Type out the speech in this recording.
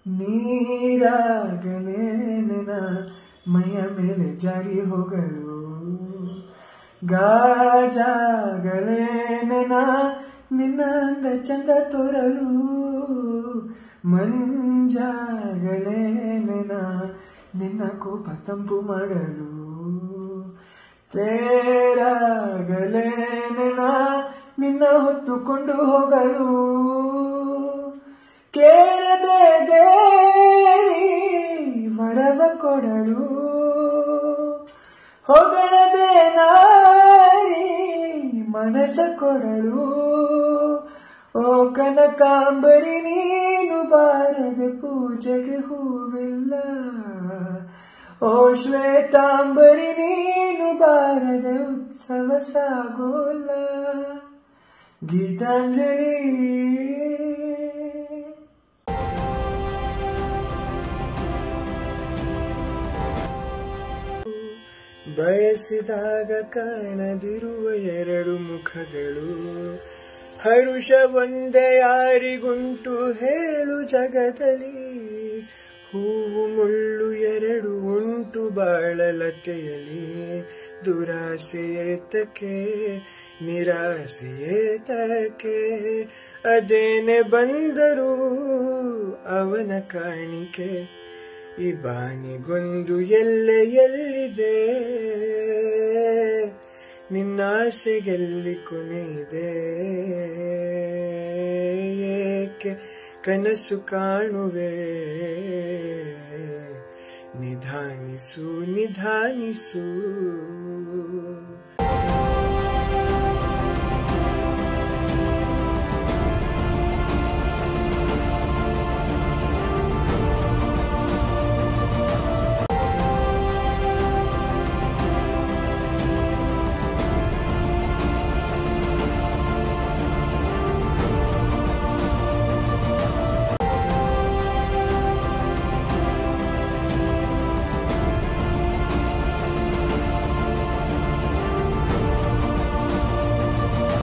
ನೀರಾಗಲೇ ನಿನ್ನ ಮೈಯ ಮೇಲೆ ಜಾರಿ ಹೋಗಲು ಗಾಜಾಗಲೇ ನೆನ ನಿನ್ನ ಅಂದ ಚಂದ ತೋರಲು ಮಂಜಾಗಲೇ ನೆನ ನಿನ್ನ ಕೋಪ ತಂಪು ಮಾಡಲು ತೇರಾಗಲೇ ನೆನ ನಿನ್ನ ಹೊತ್ತುಕೊಂಡು ಹೋಗಲು ಕೇಳದೆ ದೇವಿ ವರವ ಕೊಡಲು ಹೊಗಳದೆ ನಾರಿ ಮನಸ ಕೊಡಲು ಓ ಕನಕಾಂಬರಿ ನೀನು ಬಾರದೆ ಪೂಜೆಗೆ ಹೂವಿಲ್ಲ ಓ ಶ್ವೇತಾಂಬರಿ ನೀನು ಬಾರದೆ ಉತ್ಸವ ಸಾಗೋಲ್ಲ ಗೀತಾಂಜಲಿ ಬಯಸಿದಾಗ ಕಾಣದಿರುವ ಎರಡು ಮುಖಗಳು ಹರುಷ ಒಂದೇ ಯಾರಿಗುಂಟು ಹೇಳು ಜಗದಲ್ಲಿ ಹೂವು ಮುಳ್ಳು ಎರಡು ಉಂಟು ಬಾಳಲತೆಯಲಿ ದುರಾಸೆಯೇತಕ್ಕೆ ನಿರಾಸೆಯೇತಕ್ಕೆ ಅದೇನೆ ಬಂದರೂ ಅವನ ಕಾಣಿಕೆ ಈ ಬಾನಿಗೊಂದು ಎಲ್ಲೆ ಎಲ್ಲಿದೆ ನಿನ್ನಾಸೆಗೆಲ್ಲಿ ಕೊನೆಯಿದೆ ಏಕೆ ಕನಸು ಕಾಣುವೆ ನಿಧಾನಿಸು ನಿಧಾನಿಸು